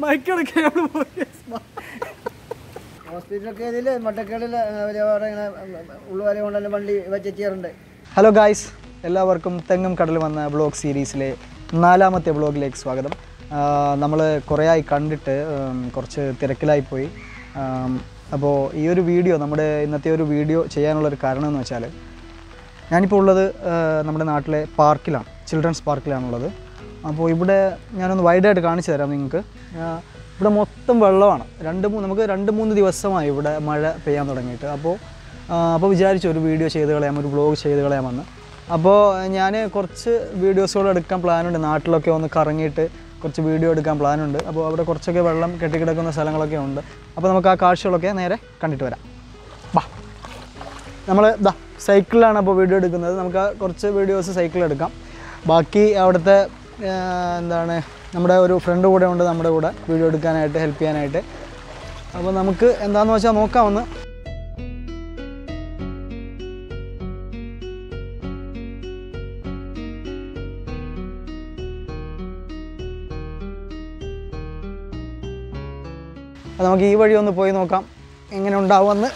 മൈക്കെടുക്കാൻ പോയി ഹോസ്പിറ്റലൊക്കെ ഇതിൽ മട്ടക്കേടിൽ ഇങ്ങനെ ഉള്ളുവരെ കൊണ്ടെല്ലാം വണ്ടി വെച്ചെത്തിയാറുണ്ട് ഹലോ ഗായ്സ് എല്ലാവർക്കും തെങ്ങും കടൽ വന്ന ബ്ലോഗ് സീരീസിലെ നാലാമത്തെ ബ്ലോഗിലേക്ക് സ്വാഗതം നമ്മൾ കുറേ ആയി കണ്ടിട്ട് ഉം, കുറച്ച് തിരക്കിലായിപ്പോയി അപ്പോൾ ഈ ഒരു വീഡിയോ നമ്മുടെ ഇന്നത്തെ ഒരു വീഡിയോ ചെയ്യാനുള്ളൊരു കാരണം എന്ന് വെച്ചാൽ ഞാനിപ്പോൾ ഉള്ളത് ആ, നമ്മുടെ നാട്ടിലെ പാർക്കിലാണ് ചിൽഡ്രൻസ് പാർക്കിലാണുള്ളത് അപ്പോൾ ഇവിടെ ഞാനൊന്ന് വൈഡായിട്ട് കാണിച്ചു തരാം നിങ്ങൾക്ക് ആ, ഇവിടെ മൊത്തം വെള്ളമാണ് രണ്ട് മൂന്ന് നമുക്ക് രണ്ട് മൂന്ന് ദിവസമായി ഇവിടെ മഴ പെയ്യാൻ തുടങ്ങിയിട്ട് അപ്പോൾ ആ, അപ്പോൾ വിചാരിച്ചു ഒരു വീഡിയോ ചെയ്ത് കളയാം ഒരു വ്ലോഗ് ചെയ്ത് കളയാമെന്ന് അപ്പോൾ ഞാൻ കുറച്ച് വീഡിയോസുകൾ എടുക്കാൻ പ്ലാനുണ്ട് നാട്ടിലൊക്കെ ഒന്ന് കറങ്ങിയിട്ട് കുറച്ച് വീഡിയോ എടുക്കാൻ പ്ലാനുണ്ട് അപ്പോൾ അവിടെ കുറച്ചൊക്കെ വെള്ളം കെട്ടിക്കിടക്കുന്ന സ്ഥലങ്ങളൊക്കെ ഉണ്ട് അപ്പോൾ നമുക്ക് ആ കാഴ്ചകളൊക്കെ നേരെ കണ്ടിട്ട് വരാം ബാ നമ്മൾ ഇതാ സൈക്കിളിലാണ് അപ്പോൾ വീഡിയോ എടുക്കുന്നത് നമുക്ക് ആ കുറച്ച് വീഡിയോസ് സൈക്കിൾ എടുക്കാം ബാക്കി അവിടുത്തെ ആ, എന്താണ് നമ്മുടെ ഒരു ഫ്രണ്ട് കൂടെ ഉണ്ട് നമ്മുടെ കൂടെ വീഡിയോ എടുക്കാനായിട്ട് ഹെൽപ്പ് ചെയ്യാനായിട്ട് അപ്പോൾ നമുക്ക് എന്താണെന്ന് വെച്ചാൽ നോക്കാമെന്ന് അപ്പോൾ നമുക്ക് ഈ വഴി ഒന്ന് പോയി നോക്കാം എങ്ങനെ ഉണ്ടാവുമെന്ന്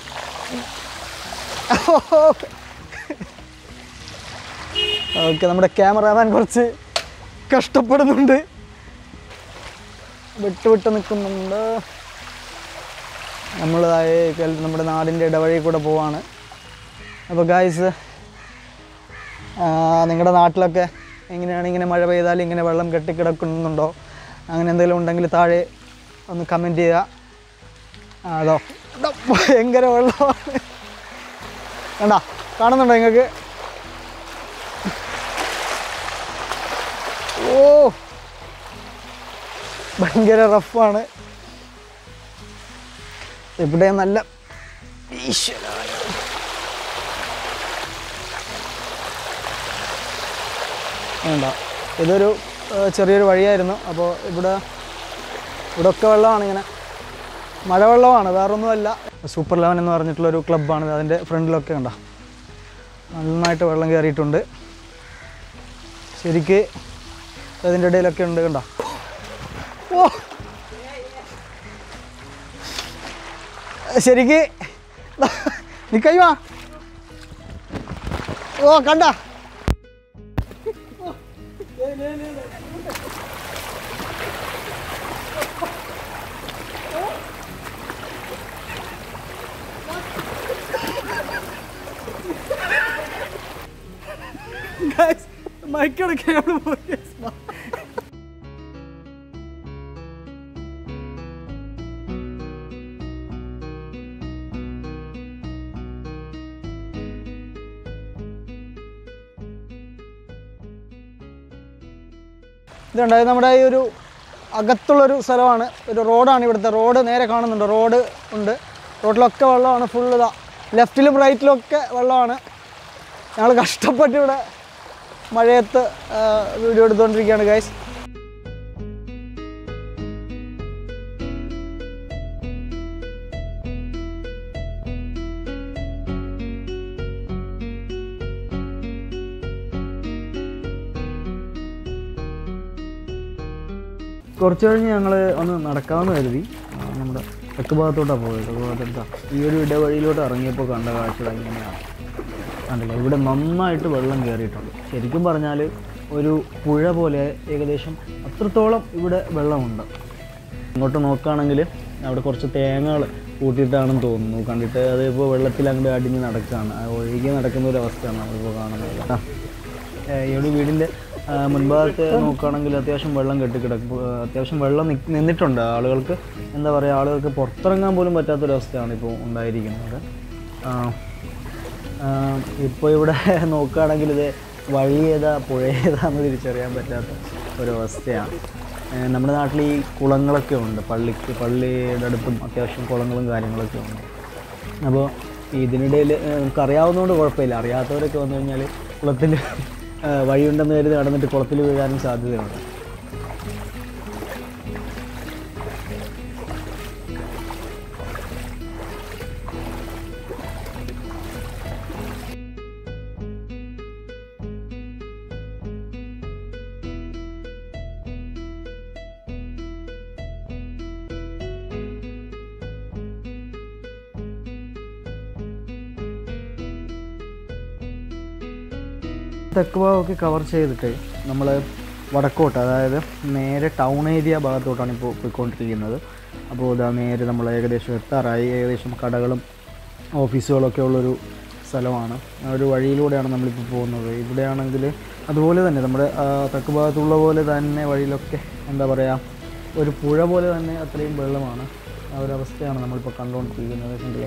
ഓക്കെ നമ്മുടെ ക്യാമറാമാൻ കുറച്ച് കഷ്ടപ്പെടുന്നുണ്ട് വിട്ട് വിട്ട് നിൽക്കുന്നുണ്ട് നമ്മൾ നമ്മുടെ നാടിൻ്റെ ഇടവഴി കൂടെ പോവാണ് അപ്പോൾ ഗായ്സ് നിങ്ങളുടെ നാട്ടിലൊക്കെ എങ്ങനെയാണ് ഇങ്ങനെ മഴ പെയ്താൽ ഇങ്ങനെ വെള്ളം കെട്ടിക്കിടക്കുന്നുണ്ടോ അങ്ങനെ എന്തെങ്കിലും ഉണ്ടെങ്കിൽ താഴെ ഒന്ന് കമൻറ്റ് ചെയ്യുക ആ, അതോ ഇതാ, ഭയങ്കര വെള്ളമാണ് കണ്ടാ കാണുന്നുണ്ടോ നിങ്ങൾക്ക് ഓ ഭയങ്കര റഫാണ് ഇവിടെ നല്ല ഈശ്വരാ. വേണ്ട ഇതൊരു ഏഹ്, ചെറിയൊരു വഴിയായിരുന്നു അപ്പോൾ ഇവിടെ ഇവിടെ ഒക്കെ വെള്ളമാണ് ഇങ്ങനെ മഴവെള്ളമാണ് വേറൊന്നുമല്ല സൂപ്പർ ലെവൻ എന്ന് പറഞ്ഞിട്ടുള്ളൊരു ക്ലബ്ബാണ് അതിൻ്റെ ഫ്രണ്ടിലൊക്കെ കണ്ട നന്നായിട്ട് വെള്ളം കയറിയിട്ടുണ്ട് ശരിക്ക് അതിൻ്റെ ഇടയിലൊക്കെ ഉണ്ട് കണ്ട ഓ ശരിക്ക് നീ കഴിവാ ഓ കണ്ട Guys, മൈക്കെടുക്കാൻ പോയി ഇതുണ്ടായത് നമ്മുടെ ഈ ഒരു അകത്തുള്ളൊരു സ്ഥലമാണ് ഒരു റോഡാണ് ഇവിടുത്തെ റോഡ് നേരെ കാണുന്നുണ്ട് റോഡ് ഉണ്ട് റോഡിലൊക്കെ വെള്ളമാണ് ഫുൾ ഇതാ ലെഫ്റ്റിലും റൈറ്റിലും ഒക്കെ വെള്ളമാണ് ഞങ്ങൾ കഷ്ടപ്പെട്ട് ഇവിടെ മഴയത്ത് ആ, വീഡിയോ എടുത്തുകൊണ്ടിരിക്കുകയാണ് ഗൈസ് കുറച്ച് കഴിഞ്ഞ് ഞങ്ങൾ ഒന്ന് നടക്കാമെന്ന് കരുതി ആ, നമ്മുടെ തെക്ക് ഭാഗത്തോട്ടാണ് പോയത് തെക്ക് ഭാഗത്തോട്ടാ ഈ ഒരു ഇടവഴിയിലോട്ട് ഇറങ്ങിയപ്പോൾ കണ്ട കാഴ്ചകൾ ഇങ്ങനെയാണ് കണ്ടില്ല ഇവിടെ നന്നായിട്ട് വെള്ളം കയറിയിട്ടുണ്ട് ശരിക്കും പറഞ്ഞാൽ ഒരു പുഴ പോലെ ഏകദേശം അത്രത്തോളം ഇവിടെ വെള്ളമുണ്ട് ഇങ്ങോട്ട് നോക്കുകയാണെങ്കിൽ അവിടെ കുറച്ച് തേങ്ങകൾ കൂട്ടിയിട്ടാണെന്ന് തോന്നുന്നു കണ്ടിട്ട് അത് ഇപ്പോൾ വെള്ളത്തിൽ അങ്ങോട്ട് അടിഞ്ഞ് നടക്കുകയാണ് ആ ഒഴുകി നടക്കുന്ന ഒരു അവസ്ഥയാണ് നമ്മളിപ്പോൾ കാണുന്നത് ആ. ഏഹ് ഈ ഒരു വീടിൻ്റെ ആ, മുൻഭാഗത്ത് നോക്കുകയാണെങ്കിൽ അത്യാവശ്യം വെള്ളം കെട്ടിക്കിടക്കും ആ, അത്യാവശ്യം വെള്ളം നിക്ക് നിന്നിട്ടുണ്ട് ആളുകൾക്ക് എന്താ പറയുക ആളുകൾക്ക് പുറത്തിറങ്ങാൻ പോലും പറ്റാത്തൊരവസ്ഥയാണ് ഇപ്പോൾ ഉണ്ടായിരിക്കുന്നത് ആ, ആ, ഇപ്പോൾ ഇവിടെ നോക്കുകയാണെങ്കിൽ ഇത് വഴി ഏതാ പുഴ ഏതാന്ന് തിരിച്ചറിയാൻ പറ്റാത്ത ഒരവസ്ഥയാണ് ഏഹ് നമ്മുടെ നാട്ടിൽ ഈ കുളങ്ങളൊക്കെ ഉണ്ട് പള്ളിക്ക് പള്ളിയുടെ അടുത്തും അത്യാവശ്യം കുളങ്ങളും കാര്യങ്ങളൊക്കെ ഉണ്ട് അപ്പോൾ ഇതിനിടയിൽ നമുക്ക് അറിയാവുന്നതുകൊണ്ട് കുഴപ്പമില്ല അറിയാത്തവരൊക്കെ വന്നു കഴിഞ്ഞാൽ കുളത്തിൽ വഴിയുണ്ടെന്ന് കരുതി നടന്നിട്ട് കുളത്തിൽ വീഴാനും സാധ്യതയുണ്ട് തെക്ക് ഭാഗമൊക്കെ കവർ ചെയ്തിട്ട് നമ്മൾ വടക്കോട്ട് അതായത് നേരെ ടൗൺ ഏരിയ ഭാഗത്തോട്ടാണ് ഇപ്പോൾ പോയിക്കൊണ്ടിരിക്കുന്നത് അപ്പോൾ ഇതാ നേരെ നമ്മൾ ഏകദേശം എത്താറായി ഏകദേശം കടകളും ഓഫീസുകളൊക്കെ ഉള്ളൊരു സ്ഥലമാണ് ആ ഒരു വഴിയിലൂടെയാണ് നമ്മളിപ്പോൾ പോകുന്നത് ഇവിടെയാണെങ്കിൽ അതുപോലെ തന്നെ നമ്മുടെ ആ, തെക്ക് ഭാഗത്തുള്ള പോലെ തന്നെ വഴിയിലൊക്കെ എന്താ പറയുക ഒരു പുഴ പോലെ തന്നെ അത്രയും വെള്ളമാണ് ആ ഒരു അവസ്ഥയാണ് നമ്മളിപ്പോൾ കണ്ടുകൊണ്ടിരിക്കുന്നത് കണ്ടില്ലേ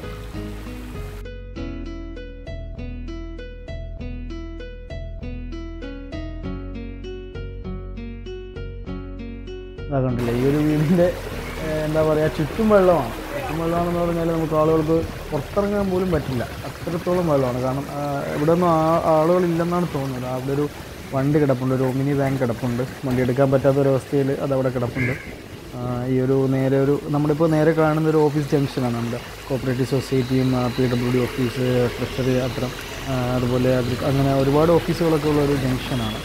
അതാ കണ്ടില്ലേ ഈ ഒരു വീടിൻ്റെ ഏഹ്, എന്താ പറയുക ചുറ്റും വെള്ളമാണ് ചുറ്റും വെള്ളമാണെന്ന് പറഞ്ഞാൽ നമുക്ക് ആളുകൾക്ക് പുറത്തിറങ്ങാൻ പോലും പറ്റില്ല അത്രത്തോളം വെള്ളമാണ് കാരണം ആ, ഇവിടെ ഒന്നും ആ ആളുകളില്ലെന്നാണ് തോന്നുന്നത് അവിടെ ഒരു വണ്ടി കിടപ്പുണ്ട് ഒരു ഒമിനി വാൻ കിടപ്പുണ്ട് വണ്ടി എടുക്കാൻ പറ്റാത്ത ഒരവസ്ഥയിൽ അതവിടെ കിടപ്പുണ്ട് ആ, ഈ ഒരു നേരെ ഒരു നമ്മളിപ്പോൾ നേരെ കാണുന്ന ഒരു ഓഫീസ് ജംഗ്ഷനാണ് നമ്മുടെ കോപ്പറേറ്റീവ് സൊസൈറ്റിയും P W D office treasury അത്തരം ആ, അതുപോലെ agri- അങ്ങനെ ഒരുപാട് ഓഫീസുകളൊക്കെ ഉള്ള ഒരു ജംഗ്ഷനാണ്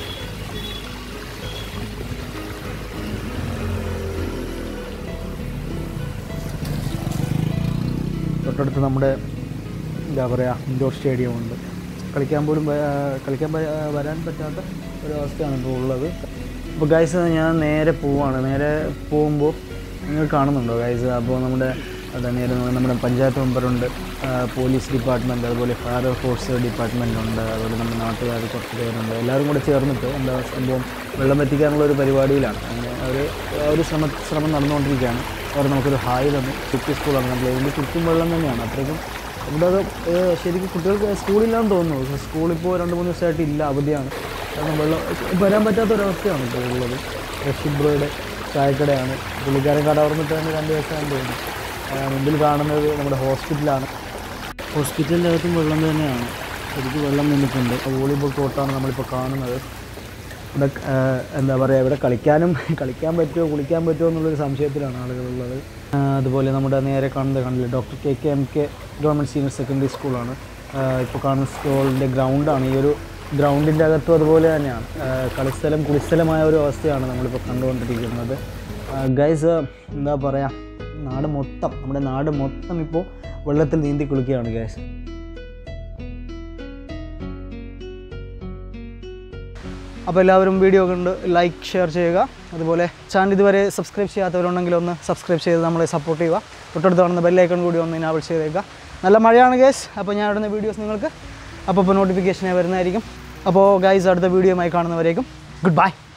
തൊട്ടടുത്ത് നമ്മുടെ എന്താ പറയുക ഇൻഡോർ സ്റ്റേഡിയം ഉണ്ട് കളിക്കാൻ പോലും വ- കളിക്കാൻ പ- വരാൻ പറ്റാത്ത ഒരു അവസ്ഥയാണ് ഇപ്പോൾ ഉള്ളത് അപ്പോൾ ഗൈസ് ഞാൻ നേരെ പോവാണ് നേരെ പോകുമ്പോൾ നിങ്ങൾ കാണുന്നുണ്ടോ ഗൈസ് അപ്പോൾ നമ്മുടെ അതാ നേരെ നമ്മുടെ പഞ്ചായത്ത് മെമ്പറുണ്ട് ആ, പോലീസ് ഡിപ്പാർട്ട്മെൻറ്റ് അതുപോലെ ഫയർ ഫോഴ്സ് ഡിപ്പാർട്ട്മെൻ്റ് ഉണ്ട് അതുപോലെ നമ്മുടെ നാട്ടുകാർ കുറച്ച് പേരുണ്ട് എല്ലാവരും കൂടെ ചേർന്നിട്ട് എന്താ സംഭവം വെള്ളം എത്തിക്കാനുള്ള ഒരു പരിപാടിയിലാണ് അങ്ങനെ ഒരു ഒരു ശ്രമ ശ്രമം നടന്നുകൊണ്ടിരിക്കുകയാണ് അവർ നമുക്കൊരു ഹായ് തന്നു കുട്ടി സ്കൂളാണ് നമ്മൾ ഇതിൻ്റെ ചുറ്റും വെള്ളം തന്നെയാണ് അത്രയ്ക്കും ഇവിടെ അത് ഏഹ്, ശരിക്കും കുട്ടികൾക്ക് സ്കൂളില്ലാന്ന് തോന്നുന്നു പക്ഷേ സ്കൂളിപ്പോൾ രണ്ട് മൂന്ന് ദിവസമായിട്ട് ഇല്ല അവധിയാണ് കാരണം വെള്ളം വരാൻ പറ്റാത്തൊരവസ്ഥയാണ് ഇപ്പോൾ ഉള്ളത് റഷീദ് ബ്രോയുടെ ചായക്കടയാണ് പുള്ളിക്കാരൻ കട തുറന്നിട്ട് തന്നെ രണ്ട് ദിവസമാണെന്ന് തോന്നുന്നു ആ, മുമ്പിൽ കാണുന്നത് നമ്മുടെ ഹോസ്പിറ്റലാണ് ഹോസ്പിറ്റലിൻ്റെ അകത്തും വെള്ളം തന്നെയാണ് ശരിക്കും വെള്ളം നിന്നിട്ടുണ്ട് വോളിബോൾ കോർട്ടാണ് നമ്മളിപ്പോൾ കാണുന്നത് ഇവിടെ ആ, എന്താ പറയുക ഇവിടെ കളിക്കാനും കളിക്കാൻ പറ്റുമോ കുളിക്കാൻ പറ്റുമോ എന്നുള്ളൊരു സംശയത്തിലാണ് ആളുകളുള്ളത് ആ, അതുപോലെ നമ്മുടെ നേരെ കാണുന്നത് കണ്ടില്ലേ doctor K K M K government senior secondary സ്കൂളാണ് ഇപ്പോൾ കാണുന്ന സ്കൂളിൻ്റെ ഗ്രൗണ്ടാണ് ഈ ഒരു ഗ്രൗണ്ടിൻ്റെ അകത്തും അതുപോലെ തന്നെയാണ് ആ, കളിസ്ഥലം കുളിസ്ഥലമായ ഒരു അവസ്ഥയാണ് നമ്മളിപ്പോൾ കണ്ടുകൊണ്ടിരിക്കുന്നത് ഗൈസ് എന്താ പറയുക നാട് മൊത്തം നമ്മുടെ നാട് മൊത്തം ഇപ്പോൾ വെള്ളത്തിൽ നീന്തി കുളിക്കുകയാണ് ഗൈസ് അപ്പോൾ എല്ലാവരും വീഡിയോ കണ്ട് ലൈക്ക് ഷെയർ ചെയ്യുക അതുപോലെ ചാനൽ ഇതുവരെ സബ്സ്ക്രൈബ് ചെയ്യാത്തവരുണ്ടെങ്കിൽ ഒന്ന് സബ്സ്ക്രൈബ് ചെയ്ത് നമ്മളെ സപ്പോർട്ട് ചെയ്യുക തൊട്ടടുത്ത് കാണുന്ന ബെല്ലൈക്കൺ കൂടി ഒന്ന് ഇനാബിൾ ചെയ്തേക്കുക നല്ല മഴയാണ് ഗൈസ് അപ്പോൾ ഞാൻ ഇടുന്ന വീഡിയോസ് നിങ്ങൾക്ക് അപ്പോൾ ഇപ്പോൾ നോട്ടിഫിക്കേഷനായി വരുന്നതായിരിക്കും അപ്പോൾ ഗൈസ് അടുത്ത വീഡിയോയുമായി കാണുന്നവരേക്കും ഗുഡ് ബൈ